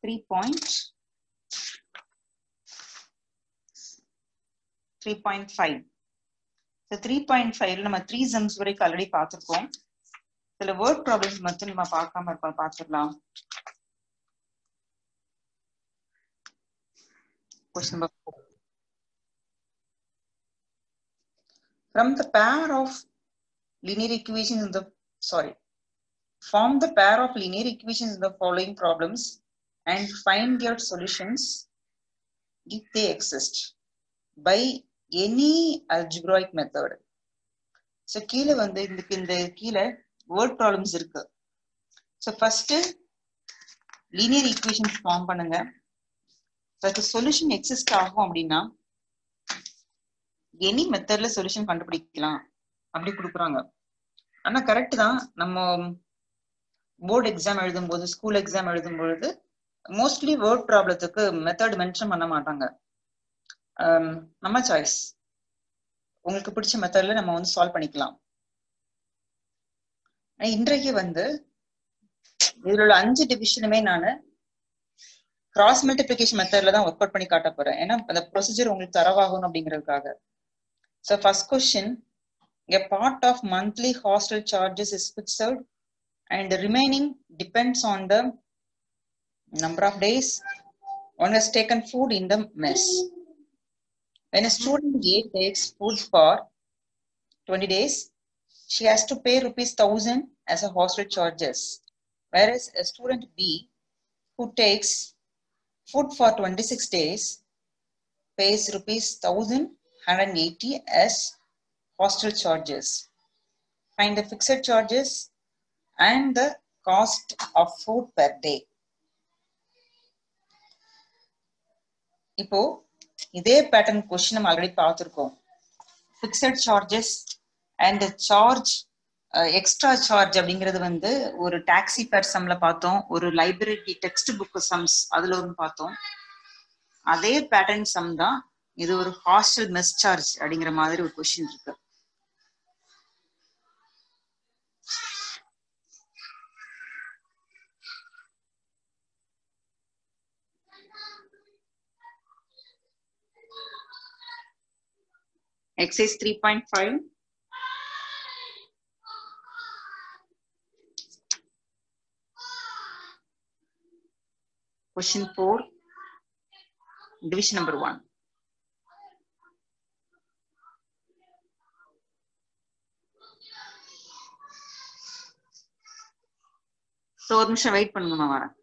Three point three point five three point ஃபைவ்ல நம்ம three sums வரைக்கும் ஆல்ரெடி பார்த்துருக்கோம் சில வேர்ட் ப்ராப்ளம்ஸ் மட்டும் நம்ம பார்க்காம இருக்கோம் பார்த்துடலாம் Question number four. From the pair of linear equations in the, sorry, form the pair of linear equations in the following problems and find their solutions if they exist by any algebraic method. So கீழே வந்து இந்த இந்த கீழே word problems இருக்கு so first linear equations form பண்ணுங்க அதுக்கு solution exist ஆகும் அப்படின்னா எனி மெத்தட்ல சொல்யூஷன் கண்டுபிடிக்கலாம் அப்படி கொடுக்குறாங்க ஆனா கரெக்ட் தான் நம்ம போர்டு எக்ஸாம் எழுதும் போது ஸ்கூல் எக்ஸாம் எழுதும் பொழுது மோஸ்ட்லி வேர்ட் ப்ராப்ளத்துக்கு மெத்தட் மென்ஷன் பண்ண மாட்டாங்க நம்ம சாய்ஸ் உங்களுக்கு பிடிச்ச மெத்தட்ல நம்ம வந்து சால்வ் பண்ணிக்கலாம் இன்றைக்கு வந்து இதுல உள்ள அஞ்சு டிவிஷனுமே நான் கிராஸ் மல்டிபிளிகேஷன் மெத்தட்ல தான் ஒர்க் அவுட் பண்ணி காட்ட போறேன் ஏன்னா அந்த ப்ரொசீஜர் உங்களுக்கு தரவாகணும் அப்படிங்கிறதுக்காக so first question a part of monthly hostel charges is fixed and the remaining depends on the number of days one has taken food in the mess when a student a takes food for 20 days she has to pay rupees 1000 as a hostel charges whereas a student b who takes food for 26 days pays rupees 1180 as hostel charges. Find the fixed charges and the cost of food per day. இப்போ இதே pattern question நம்ம already பார்த்துருக்கோம் fixed charges and charge extra charge அப்படிங்கிறது வந்து ஒரு taxi பேர் சம்ல பார்த்தோம் ஒரு லைப்ரரி டெக்ஸ்ட் புக் சம்ஸ் அதுல ஒன்று பார்த்தோம் அதே பேட்டர்ன் சம் தான் இது ஒரு ஹாஸ்டல் மெஸ் சார்ஜ் அப்படிங்கிற மாதிரி ஒரு கொஸ்டின் இருக்கு exercise 3.5 question 4 division number 1 so ஒரு நிமிஷம் வெயிட் பண்ணுங்கம்மா வரேன்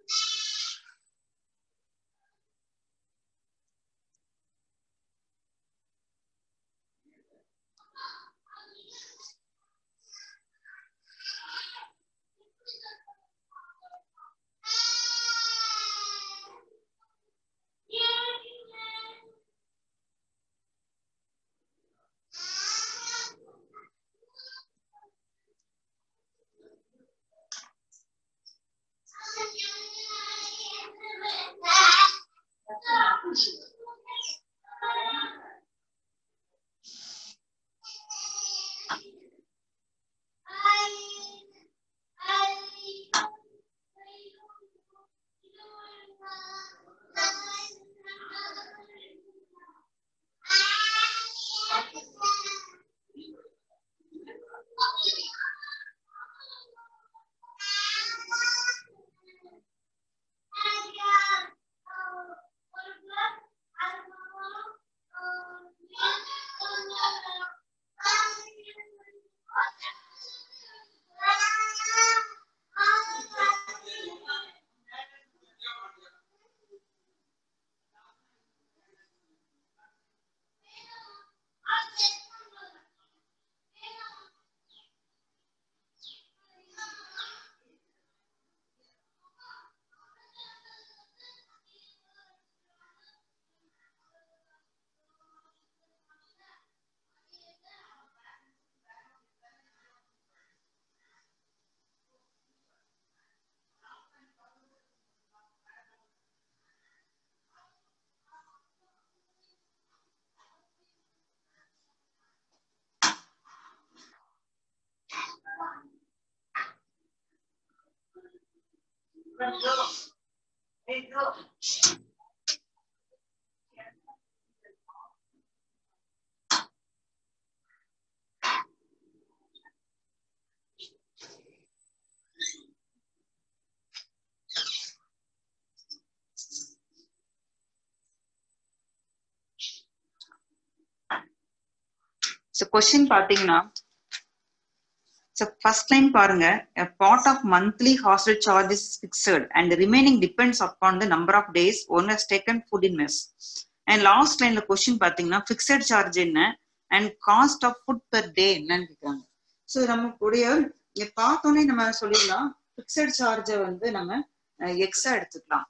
ஸோ கொஸ்டின் பாத்தீங்கன்னா ஸோ ஃபர்ஸ்ட் லைன் பாருங்க a part of monthly hostel charge is fixed and the remaining depends upon the number of days one has taken food in mess and last லைன்ல question பாத்தீங்கன்னா fixed charge என்ன and cost of food per day என்னன்னு கேட்குறாங்க so நமக்குடைய இங்க பார்த்தோன்னே நம்ம சொல்லிடலாம் fixed சார்ஜை வந்து நம்ம எக்ஸா எடுத்துக்கலாம்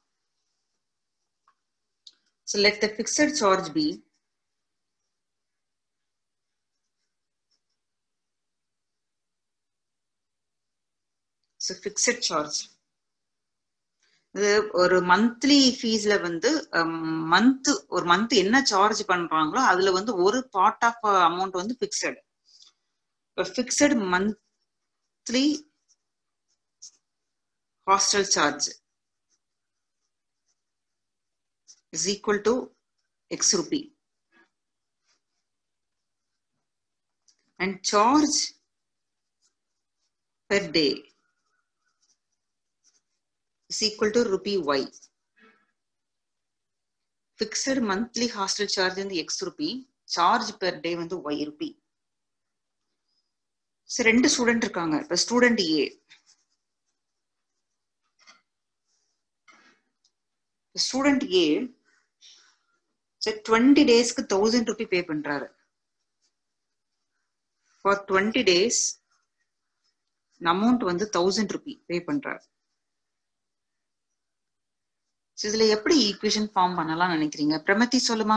so let the fixed charge be so fixed charge இது ஒரு மந்த்லி ஃபீஸ்ல வந்து மந்த் ஒரு மந்த் என்ன சார்ஜ் பண்றாங்களோ அதுல வந்து ஒரு பார்ட் ஆஃப் அமௌண்ட் வந்து ஃபிக்ஸட் இப்போ fixed monthly hostel charge is equal to x rupee and charge per day is equal to rupee y. Fixed monthly hostel charge in the x rupee, charge per day வந்து y rupee. சரி ரெண்டு student இருக்காங்க இப்ப student A student ஏ சரி twenty டேஸ்க்கு thousand rupee pay பண்றாரு for twenty days amount வந்து thousand rupee pay பண்றாரு இதுல எப்படி ஈக்குவேஷன் ஃபார்ம் பண்ணலாம் நினைக்கிறீங்க பிரமதி சொல்லுமா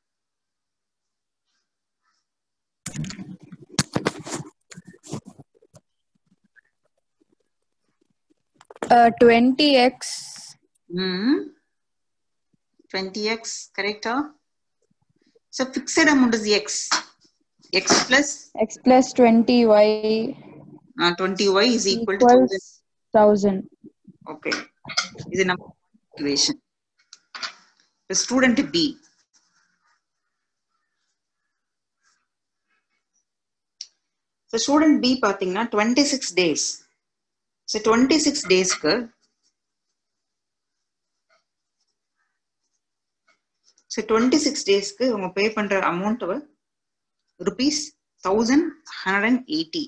டுவெண்ட்டி எக்ஸ் ம் டுவெண்ட்டி எக்ஸ் கரெக்டா so fixed amount is x x plus x plus twenty y twenty y is equal to equals thousand okay இது நம்ம equation student B student B பாத்தீங்கன்னா twenty six days so twenty six டேஸ்க்கு so twenty six டேஸ்க்கு அவங்க pay பண்ற amount rupees thousand hundred and eighty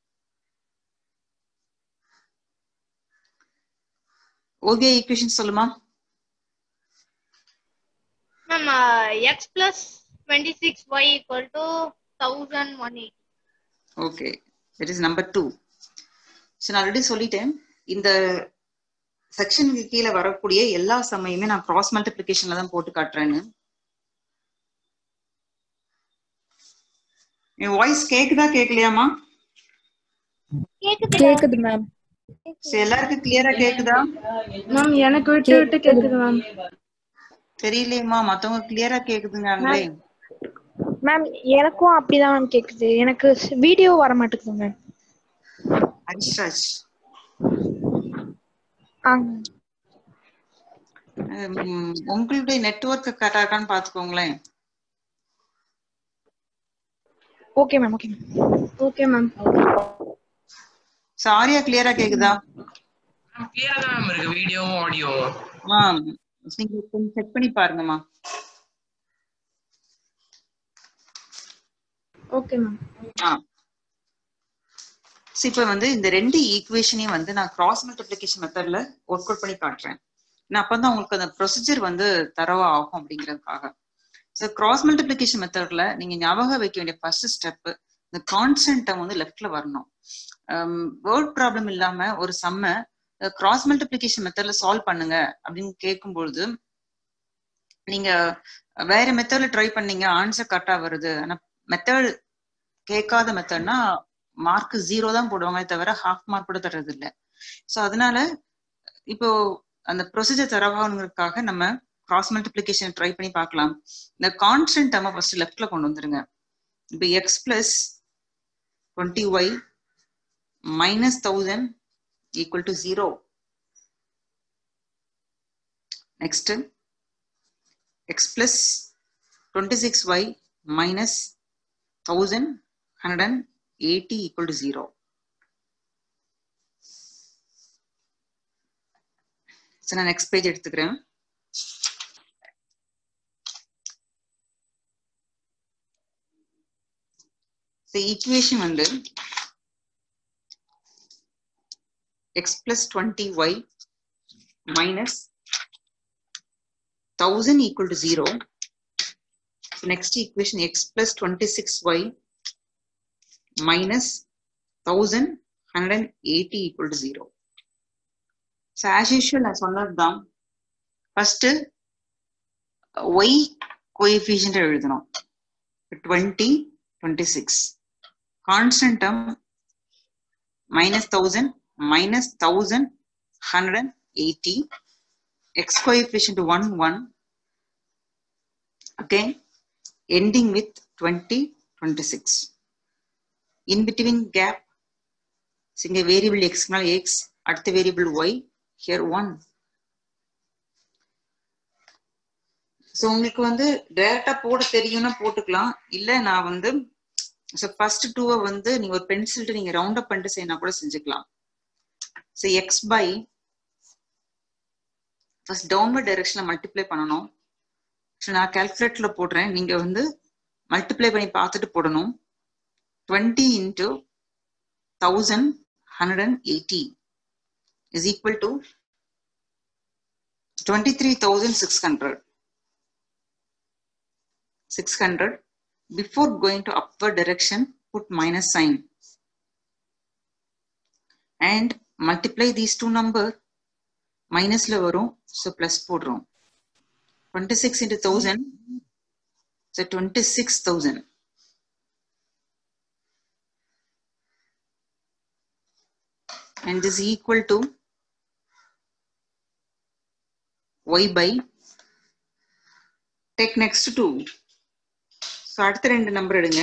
Oviya equation சொல்லுமா Ma'am, uh, x plus 26y equal to 1180. Okay that is number two so நான் already சொல்லிட்டேன் இந்த செக்ஷனுக்கு கீழே வரக்கூடிய எல்லா சமயமே நான் கிராஸ் மல்டிப்ளிகேஷன்ல தான் போட்டு காட்டுறேன்னு என் வாய்ஸ் கேக்குதா கேட்கலையாமா கேக்குது கேக்குது மேம் சரி எல்லாருக்கும் கிளியரா கேக்குதா மேம் எனக்கு விட்டு விட்டு கேக்குது மேம் தெரியலையேம்மா மத்தவங்க கிளியரா கேக்குதுங்காங்களே மேம் எனக்கும் அப்படிதான் மேம் கேக்குது எனக்கு வீடியோ வர மாட்டேங்குது மேம் ஹரிஷ்ராஜ் உம், உங்களுடைய நெட்வொர்க் கரெக்டா இருக்கான்னு பாத்துக்கோங்களேன் okay ma'am okay ma'am okay ma'am so Arya கிளியரா கேக்குதா கிளியரா தான் மேம் இருக்கு வீடியோவும் ஆடியோவும் ஆ நீங்க கொஞ்சம் செக் பண்ணி பாருங்கம்மா ஓகே மேம் ஆ So, இப்ப வந்து இந்த ரெண்டு ஈக்குவேஷனையும் வந்து நான் கிராஸ் மல்டிப்ளிகேஷன் மெத்தட்ல ஒர்க் அவுட் பண்ணி காட்டுறேன் நான் அப்பதான் உங்களுக்கு அந்த ப்ரொசீஜர் வந்து தரவா ஆகும் அப்படிங்கிறதுக்காக ஸோ கிராஸ் மல்டிப்ளிகேஷன் மெத்தட்ல நீங்க ஞாபகம் வைக்க வேண்டிய ஃபர்ஸ்ட் ஸ்டெப் இந்த கான்ஸ்டன்ட் டேர்ம் வந்து லெஃப்ட்ல வரணும் வேர்ட் ப்ராப்ளம் இல்லாம ஒரு சம்ம கிராஸ் மல்டிப்ளிகேஷன் மெத்தட்ல சால்வ் பண்ணுங்க அப்படின்னு கேட்கும்பொழுது நீங்க வேற மெத்தட்ல ட்ரை பண்ணீங்க ஆன்சர் கரெக்டா வருது ஆனா மெத்தட் கேட்காத மெத்தட்னா மார்க் ஜீரோ தான் போடுவாங்களே தவிர ஹாஃப் மார்க் கூட தர்றது இல்ல சோ அதனால இப்போ அந்த ப்ரொசீஜர் தரவாங்கிறதுக்காக நம்ம கிராஸ் மல்டிப்ளிகேஷன் ட்ரை பண்ணி பார்க்கலாம் இந்த கான்ஸ்டன்ட் டேர்மை ஃபர்ஸ்ட் லெஃப்ட்ல கொண்டு வந்துருங்க இப்போ x plus twenty y minus thousand equal to zero next x plus 26y minus 1180 equal to 0 so நான் next page எடுத்துக்கிறேன் so equation வந்து x plus 20y minus 1000 equal to 0 so next equation x plus 26y minus 1180 equal to 0 so as usual நான் சொன்னதுதான் first y coefficient எழுதணும் 20 26 constant term minus 1000 minus 1180 x coefficient 1 1 again ending with 20 26 in between gap single variable x x at the variable y here 1 so உங்களுக்கு வந்து டைரக்டா போட தெரியும்னா போட்டுக்கலாம் இல்ல நான் வந்து ஸோ ஃபர்ஸ்ட் டூவை வந்து நீங்க ஒரு பென்சில்ட்டு நீங்க ரவுண்ட் அப் பண்ணிட்டு செய்யணும் கூட செஞ்சுக்கலாம் so x by first downward டைரக்ஷன்ல மல்டிப்ளை பண்ணணும் ஸோ நான் கால்குலேட்டர்ல போடுறேன் நீங்க வந்து மல்டிப்ளை பண்ணி பார்த்துட்டு போடணும் twenty into thousand hundred and eighty is equal to twenty three thousand six hundred 600 before going to upward direction put minus sign and multiply these two number minusல வரும் so plus போடுறோம் 26 into 1000 so 26000 and this is equal to y by take next two so அடுத்த ரெண்டு number எடுங்க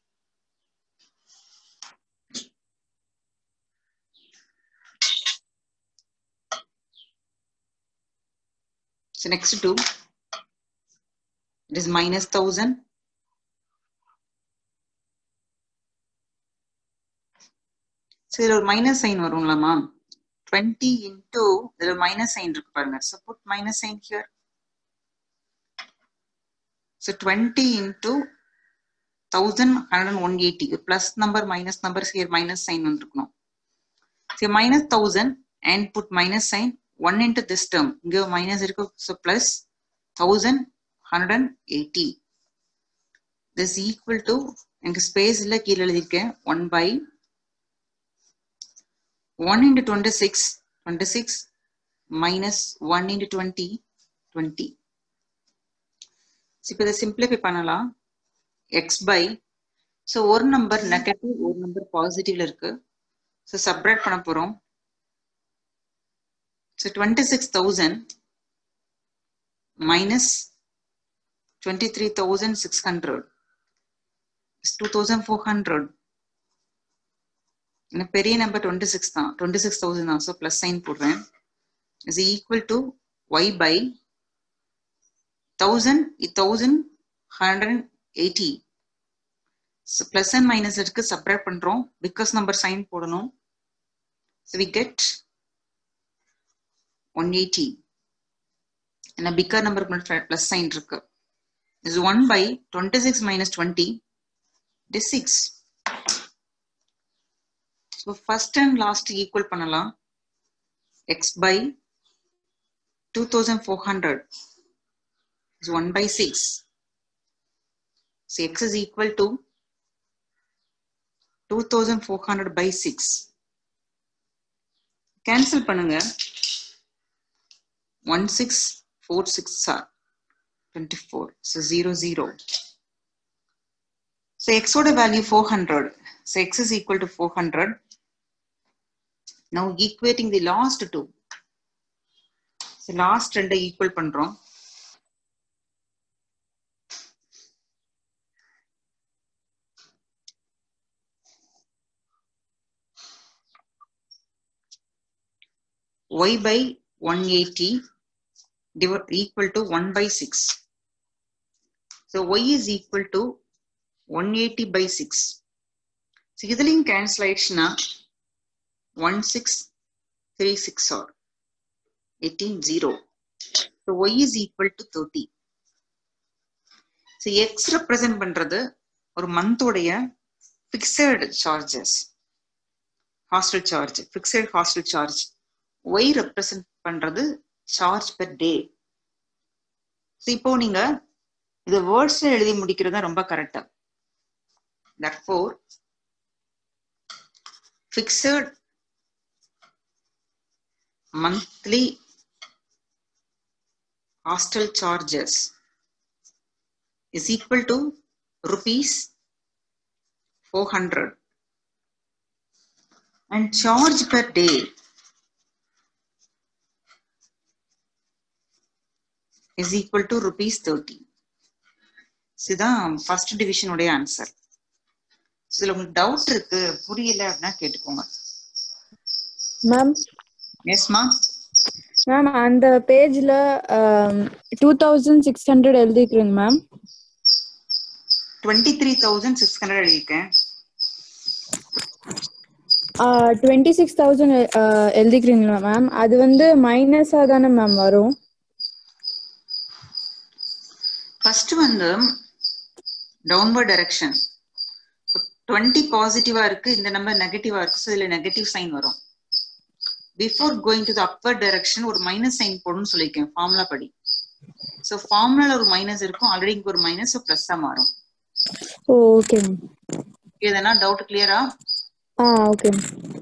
So next two, it is minus thousand. So இதுல ஒரு minus sign வரும்லமா twenty into இதுல மைனஸ் சைன் இருக்கு பாருங்க so put minus sign here so twenty into thousand hundred and one eighty plus number minus number here minus sign வந்துருக்கணும் சரி minus thousand and put minus sign one into this term இங்கே minus இருக்கு so plus thousand hundred and eighty this equal to எனக்கு space இல்லை கீழே எழுதியிருக்கேன் one by one into twenty six twenty six minus one into twenty twenty இப்போ இதை simplify பண்ணலாம் x by so ஒரு நம்பர் நெகட்டிவ் ஒரு நம்பர் பாசிட்டிவ்ல இருக்கு ஸோ சப்ரேட் பண்ண போறோம் so twenty six thousand minus twenty three thousand six hundred two thousand four hundred இன்னும் பெரிய நம்பர் டுவெண்ட்டி சிக்ஸ் தான் டுவெண்ட்டி சிக்ஸ் தௌசண்ட் தான் ஸோ ப்ளஸ் சைன் போடுறேன் is equal to y by thousand thousand hundred eighty plus and minus இருக்கு separate பண்றோம் because number sign போடணும் so we get one eighty ஏன்னா bigger நம்பருக்கு plus sign இருக்கு is one by twenty six minus twenty it is six so first and last equal பண்ணலாம் x by two thousand four hundred is one by six So x is equal to 2400 by 6. Cancel பண்ணுங்க 1646 are 24. So 0, 0. So x oda value 400. So x is equal to 400. Now equating the last two. So last ரெண்டு equal பண்றோம். y by 180 div- equal to 1 by 6. So y is equal to 180 by 6. So இதுலயும் cancel ஆயிடுச்சுன்னா 1636 or 18 0. So y is equal to 30. So x represent பண்றது ஒரு மந்தோடைய fixed charges. Hostel charge, fixed hostel charge. y represent பண்றது charge per day. So இப்போ நீங்க இது வேர்ட்ஸ்ல எழுதி முடிக்கிறது தான் ரொம்ப கரெக்டா therefore fixed monthly hostel charges is equal to rupees 400 and charge per day is equal to rupees 30 இதுதான் ஃபர்ஸ்ட் டிவிஷனுடைய ஆன்சர் இதுல உங்களுக்கு டவுட் இருக்கு புரியல அப்படின்னா கேட்டுக்கோங்க மேம் எஸ்மா மேம் அந்த பேஜ்ல டூ தௌசண்ட் சிக்ஸ் ஹண்ட்ரட் எழுதிக்கிறேங்க ma'am twenty three thousand six hundred எழுதியிருக்கேன் டுவெண்ட்டி சிக்ஸ் தௌசண்ட் எழுதிக்கிறீங்களா மேம் அது வந்து மைனஸா தானே மேம் வரும் ஃபர்ஸ்ட் வந்து டவுன்வர்ட் டைரக்ஷன் டுவெண்ட்டி பாசிட்டிவா இருக்கு இந்த நம்பர் நெகட்டிவா இருக்கு ஸோ இதுல நெகட்டிவ் சைன் வரும் before going to the upper direction ஒரு மைனஸ் சைன் போடணும்னு சொல்லியிருக்கேன் ஃபார்முலா படி ஸோ ஃபார்முலால ஒரு மைனஸ் இருக்கும் ஆல்ரெடி இங்க ஒரு மைனஸ் ப்ளஸ்ஸா மாறும் ஓ ஓகே மேம் எதனா டவுட் கிளியரா ஆ ஓகே மேம்